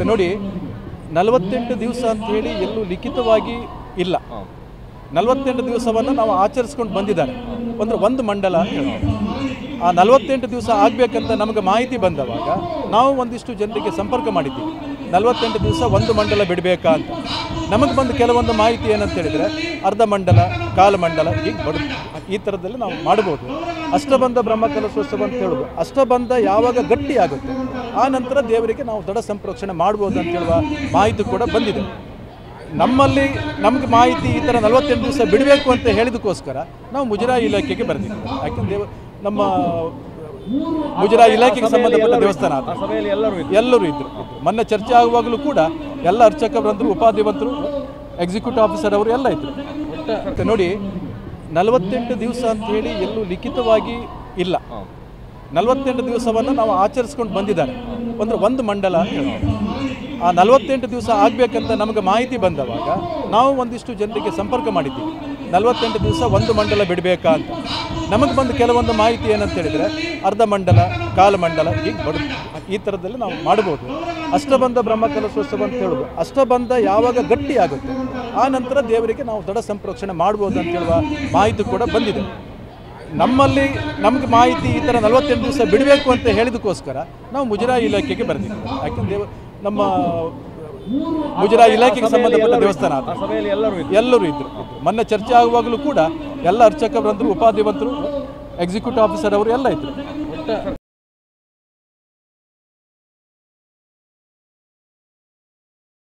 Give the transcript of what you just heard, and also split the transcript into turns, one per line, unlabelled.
ನೋಡಿ ನಲವತ್ತೆಂಟು ದಿವಸ ಅಂತ ಹೇಳಿ ಎಲ್ಲೂ ಲಿಖಿತವಾಗಿ ಇಲ್ಲ ನಲವತ್ತೆಂಟು ದಿವಸವನ್ನು ನಾವು ಆಚರಿಸ್ಕೊಂಡು ಬಂದಿದ್ದಾರೆ ಅಂದರೆ ಒಂದು ಮಂಡಲ ಅಂತ ಹೇಳ್ತಾರೆ. ಆ ನಲವತ್ತೆಂಟು ದಿವಸ ಆಗಬೇಕಂತ ನಮಗೆ ಮಾಹಿತಿ ಬಂದವಾಗ ನಾವು ಒಂದಿಷ್ಟು ಜನರಿಗೆ ಸಂಪರ್ಕ ಮಾಡಿದ್ದೀವಿ ನಲವತ್ತೆಂಟು ದಿವಸ ಒಂದು ಮಂಡಲ ಬಿಡಬೇಕಾ ಅಂತ ನಮಗೆ ಬಂದ ಕೆಲವೊಂದು ಮಾಹಿತಿ ಏನಂತ ಹೇಳಿದರೆ ಅರ್ಧ ಮಂಡಲ ಕಾಲು ಮಂಡಲ ಹೀಗೆ ಬಡ ಈ ಥರದಲ್ಲಿ ನಾವು ಮಾಡ್ಬೋದು ಅಷ್ಟಬಂಧ ಬ್ರಹ್ಮಕಲಶೋತ್ಸವ ಅಂತ ಹೇಳೋದು ಅಷ್ಟಬಂಧ ಯಾವಾಗ ಗಟ್ಟಿ ಆಗುತ್ತೆ ಆ ನಂತರ ದೇವರಿಗೆ ನಾವು ದಡ ಸಂಪ್ರೋಕ್ಷಣೆ ಮಾಡ್ಬೋದು ಅಂತ ಹೇಳುವ ಮಾಹಿತಿ ಕೂಡ ಬಂದಿದೆ ನಮ್ಮಲ್ಲಿ ನಮಗೆ ಮಾಹಿತಿ ಈ ಥರ ನಲವತ್ತೆಂಟು ದಿವಸ ಬಿಡಬೇಕು ಅಂತ ಹೇಳಿದಕ್ಕೋಸ್ಕರ ನಾವು ಮುಜರಾಯಿ ಇಲಾಖೆಗೆ ಬರ್ತೀವಿ ಯಾಕಂದ್ರೆ ದೇವ ನಮ್ಮ ಮುಜರಾಯಿ ಇಲಾಖೆಗೆ ಸಂಬಂಧಪಟ್ಟ ದೇವಸ್ಥಾನ ಅದು.
ಸಭೆಯಲ್ಲಿ ಎಲ್ಲರೂ
ಎಲ್ಲರೂ ಇದ್ರು ಮೊನ್ನೆ ಚರ್ಚೆ ಆಗುವಾಗಲೂ ಕೂಡ ಎಲ್ಲ ಅರ್ಚಕರಂದರು ಉಪಾಧಿವಂತರು ಎಕ್ಸಿಕ್ಯೂಟಿವ್ ಆಫೀಸರ್ ಅವರು ಎಲ್ಲ ಇದ್ರು ಮತ್ತೆ ನೋಡಿ ನಲವತ್ತೆಂಟು ದಿವಸ ಅಂತ ಹೇಳಿ ಎಲ್ಲೂ ಲಿಖಿತವಾಗಿ ಇಲ್ಲ ನಲವತ್ತೆಂಟು ದಿವಸವನ್ನು ನಾವು ಆಚರಿಸ್ಕೊಂಡು ಬಂದಿದ್ದಾರೆ ಅಂದರೆ ಒಂದು ಮಂಡಲ ಅಂತ ಹೇಳ್ತಾರೆ. ಆ ನಲವತ್ತೆಂಟು ದಿವಸ ಆಗಬೇಕಂತ ನಮಗೆ ಮಾಹಿತಿ ಬಂದವಾಗ ನಾವು ಒಂದಿಷ್ಟು ಜನರಿಗೆ ಸಂಪರ್ಕ ಮಾಡಿದ್ದೀವಿ ನಲವತ್ತೆಂಟು ದಿವಸ ಒಂದು ಮಂಡಲ ಬಿಡಬೇಕಾ ಅಂತ ನಮಗೆ ಬಂದ ಕೆಲವೊಂದು ಮಾಹಿತಿ ಏನಂತ ಹೇಳಿದರೆ ಅರ್ಧ ಮಂಡಲ ಕಾಲು ಮಂಡಲ ಹೀಗೆ ಬಡ ಈ ಥರದಲ್ಲಿ ನಾವು ಮಾಡ್ಬೋದು ಅಷ್ಟಬಂಧ ಬ್ರಹ್ಮಕಲಶೋತ್ಸವ ಅಂತ ಹೇಳೋದು ಅಷ್ಟಬಂಧ ಯಾವಾಗ ಗಟ್ಟಿ ಆಗುತ್ತೆ ಆ ನಂತರ ದೇವರಿಗೆ ನಾವು ದಡ ಸಂಪ್ರೋಕ್ಷಣೆ ಮಾಡ್ಬೋದು ಅಂತ ಹೇಳುವ ಮಾಹಿತಿ ಕೂಡ ಬಂದಿದೆ ನಮ್ಮಲ್ಲಿ ನಮಗೆ ಮಾಹಿತಿ ಈ ಥರ ನಲವತ್ತೆಂಟು ದಿವಸ ಬಿಡಬೇಕು ಅಂತ ಹೇಳಿದಕ್ಕೋಸ್ಕರ ನಾವು ಮುಜರಾಯಿ ಇಲಾಖೆಗೆ ಬರ್ತೀವಿ ಯಾಕಂದ್ರೆ ದೇವ ನಮ್ಮ ಮುಜರಾಯಿ ಇಲಾಖೆಗೆ ಸಂಬಂಧಪಟ್ಟ ದೇವಸ್ಥಾನ ಅದು.
ಸಭೆಯಲ್ಲಿ ಎಲ್ಲರೂ
ಎಲ್ಲರೂ ಇದ್ರು ಮೊನ್ನೆ ಚರ್ಚೆ ಆಗುವಾಗಲೂ ಕೂಡ ಎಲ್ಲ ಅರ್ಚಕರಂದರು ಉಪಾಧಿವಂತರು ಎಕ್ಸಿಕ್ಯೂಟಿವ್ ಆಫೀಸರ್ ಅವರು ಎಲ್ಲ ಇದ್ರು